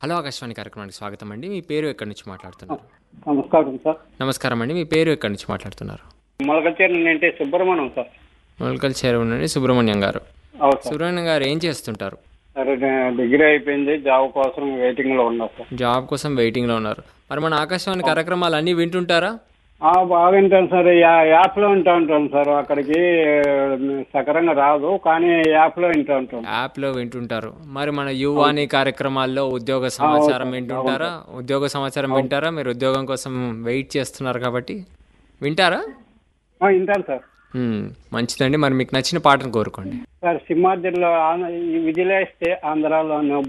Hello Akashvani కార్యక్రమానికి స్వాగతం అండి మీ పేరు ఎక్కడి నుంచి మాట్లాడుతున్నారు నమస్కారం సార్ నమస్కారం అండి మీ పేరు ఎక్కడి నుంచి మాట్లాడుతున్నారు మొలకచీర అంటే సుబ్రహ్మణ్యం సార్ మొలకల్ చేరువు నుండి సుబ్రహ్మణ్యం గారు అవును సార్ సుబ్రహ్మణ్యం గారు ఏం చేస్తుంటారు సరే నే- డిగ్రీ అయిపోయింది జాబ్ కోసం వెయిటింగ్ లో ఉన్నా సార్ జాబ్ కోసం వెయిటింగ్లో ఉన్నారు మరి మన ఆకాశవాణి కార్యక్రమాలు అన్నీ వింటుంటారా ఆ, బాగా వింటాను సార్ యా- యాప్ లో వింటా ఉంటాను సార్ అక్కడికి సకరంగా రాదు కానీ యాప్ లో వింటా ఉంటాను యాప్లో వింటుంటారు మరి మన యువాని కార్యక్రమాల్లో ఉద్యోగ సమాచారం వింటుంటారా ఉద్యోగ సమాచారం వింటారా మీరు ఉద్యోగం కోసం వెయిట్ చేస్తున్నారు కాబట్టి వింటారా ఆ, వింటాను సార్ మ్మ్. మంచిదండి మరి మీకు నచ్చిన పాటను కోరుకోండి సార్ సింహాద్రిలో ఆంధ్ర- ఈ విజిలేస్తే ఆంధ్రాలో